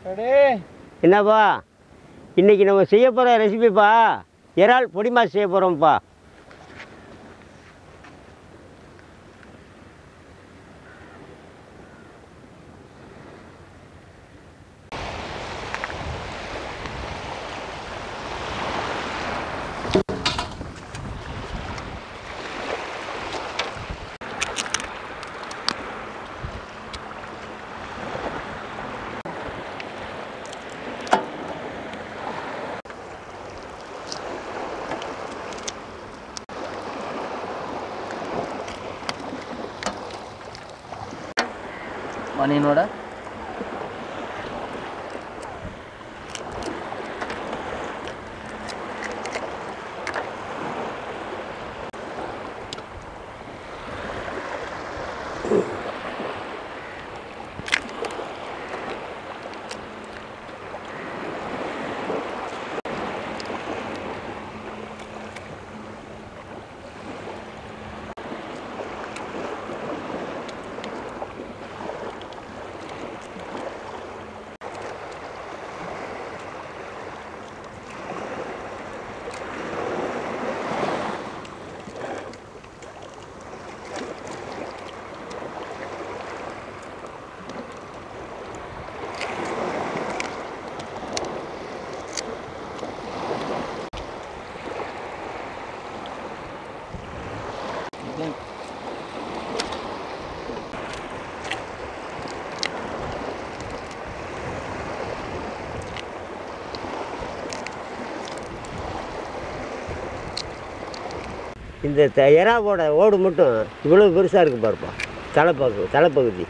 என்னப்பா இன்னைக்கு நம்ம செய்ய போகிற ரெசிபிப்பா இறால் பொடி மாஸ் செய்ய போகிறோம்ப்பா ಮನೆಯನ್ನೋಡ இந்த த- இறாவோட ஓடு மட்டும் இவ்வளோ பெருசாக இருக்கு பாருப்பா தலைப்பகு தலைப்பகுதி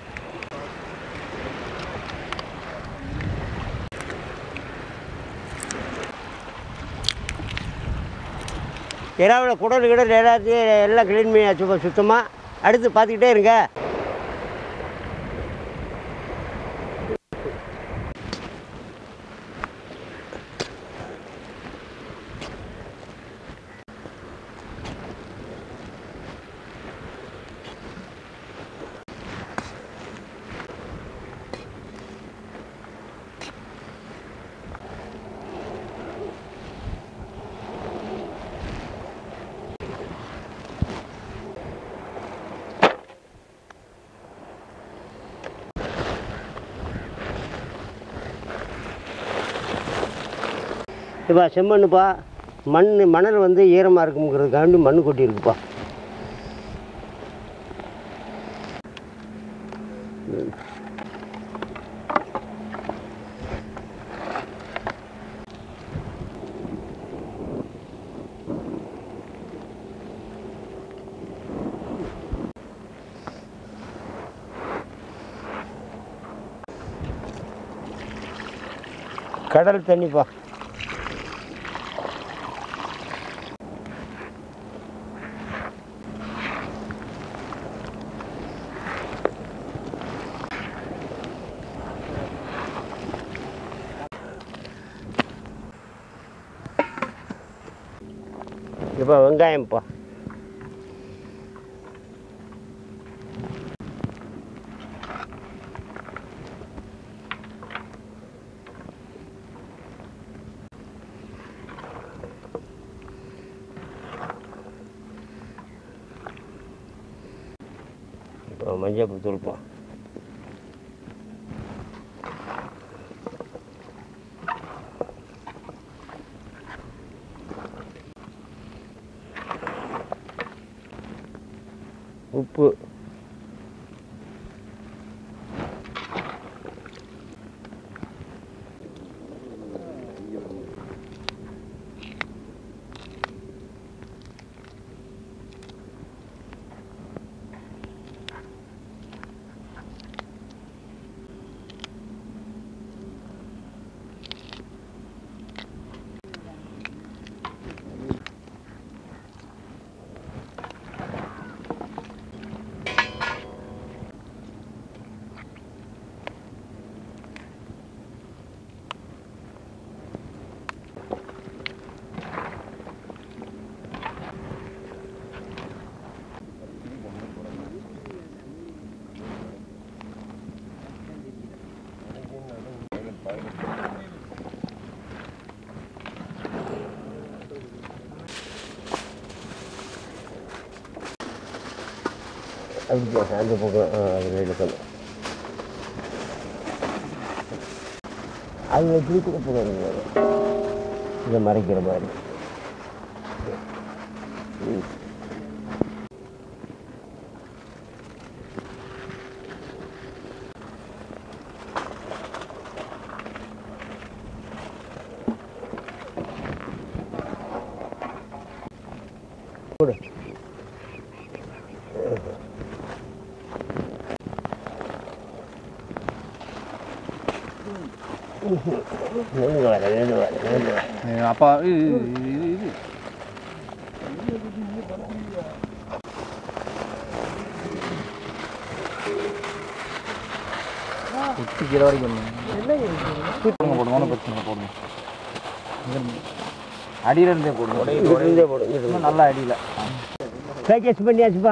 இறாவோட குடல் கிடல் எல்லாத்தையும் எல்லாம் க்ளீன் பண்ணி சுத்தமாக அடுத்து பார்த்துக்கிட்டே இருங்க இப்போ செம்மண்ணுப்பா மண் மணல் வந்து ஈரமாக இருக்குங்கிறதுக்காண்டி மண் கொட்டியிருக்குப்பா கடல் தண்ணிப்பா இப்போ வெங்காயம்ப்பா இப்போ மஞ்சள் தூள்ப்பா உப்பு அப்படி அந்த பக்கம் ஆ, அதில் எடுக்கணும் அதில் திருப்பி போகணும் இதை மறைக்கிற மாதிரி ம். போடு நின்று வர நின்று வர நின்று வர அப்பா இது இது இது குட்டிக்கிற வரைக்கும் போடுங்க போடுங்க ஒன்றும் பிரச்சனை இல்லை, போடுங்க அடியில இருந்தே போடுங்க இருந்தே போடு இங்கிட்டு இன்னும் நல்லா அடியில பேக்கேஜ் பண்ணியாச்சுப்பா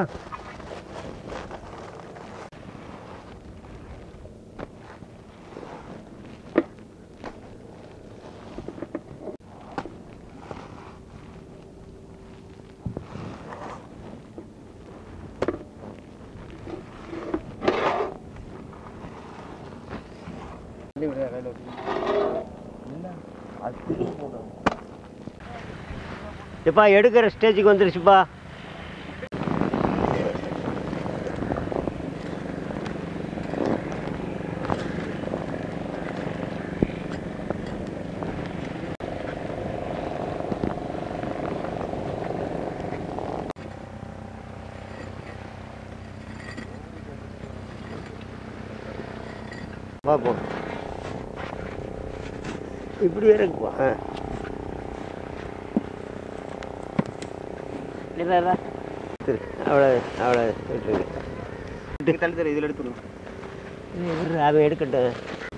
எப்பா எடுக்கிற ஸ்டேஜுக்கு வந்துருச்சுப்பா வா போ இப்படி வேற இருக்குப்பா ஆ இல்லை இல்லை சரி அவ்வளோ அவ்வளோ விட்டுருங்க தள்ளி தர இதில் எடுத்துடுங்க விட்ரு அவன் எடுக்கட்டும்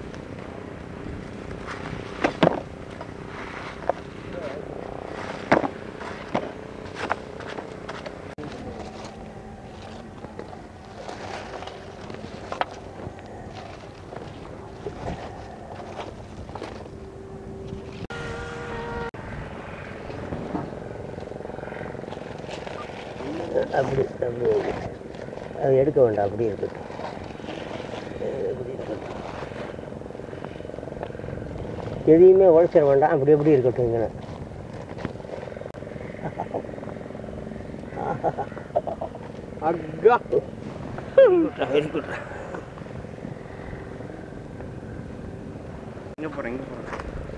அப்படி அப்படி வை. அது எடுக்க வேண்டாம் அப்படியே இருக்கட்டும் அப்படி இருக்கட்டும். எதையுமே உழைச்சிட வேண்டாம் அப்படி எப்படி இருக்கட்டும் இங்கே அக்கா இருக்கட்டும் எங்கே போகிறேன் எங்கே போகிறேன்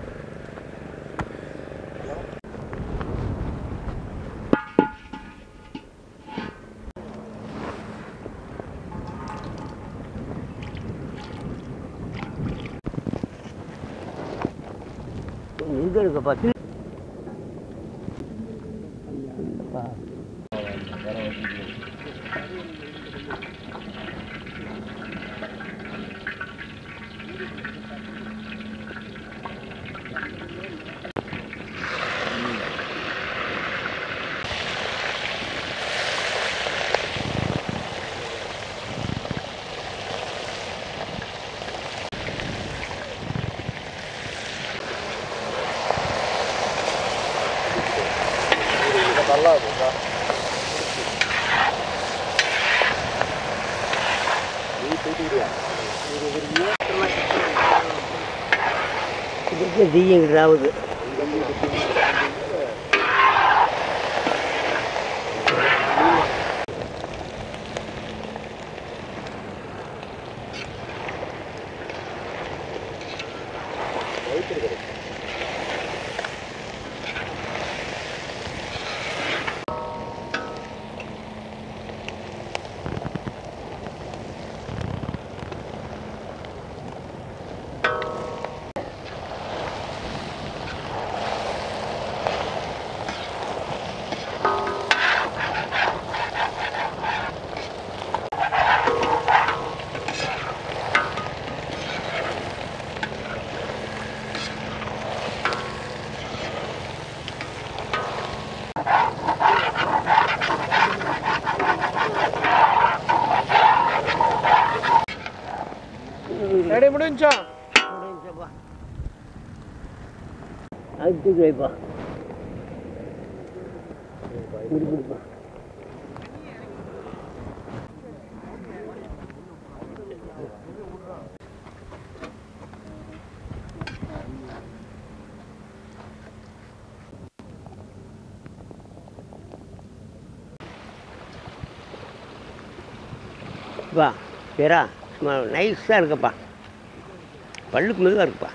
எங்கே இருக்கப்பா திரு- இல்லப்பா. நல்லா இருக்குக்கா இதுக்கு தீயங்கிறாவது ரெடி முடிஞ்சா முடிஞ்சப்பா அது தூக்கி வைப்பா இப்படி பிடிப்பா பா பேரா சும்மா நைஸாக இருக்குப்பா பல்லுக்கு மெதுவாக இருக்குப்பா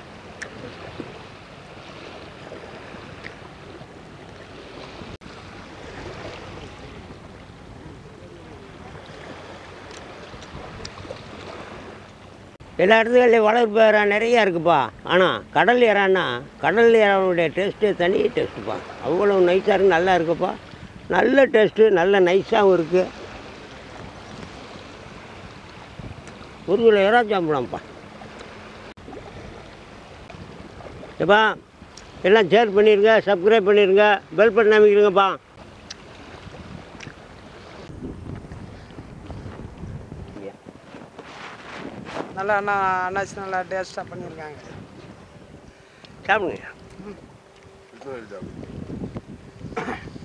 எல்லா இடத்துலையும் வளர்ப்பு இறா நிறையா இருக்குப்பா ஆனால் கடல் இறான்னா கடல் இறாவுடைய டேஸ்ட்டே தனி டேஸ்ட்டுப்பா அவ்வளோ நைஸாக இருக்கு நல்லா இருக்குப்பா நல்ல டேஸ்ட்டு நல்ல நைஸாகவும் இருக்குது ஒரு கிலோ இறா சாப்பிடலாம்ப்பா ஏப்பா எல்லாம் ஷேர் பண்ணிடுங்க சப்ஸ்கிரைப் பண்ணிடுங்க பெல் பட்டன் அமைக்கிறீங்கப்பா நல்லா அண்ணா அண்ணாச்சி நல்லா டேஸ்ட்டாக பண்ணியிருக்காங்க சாப்பிடுங்க இது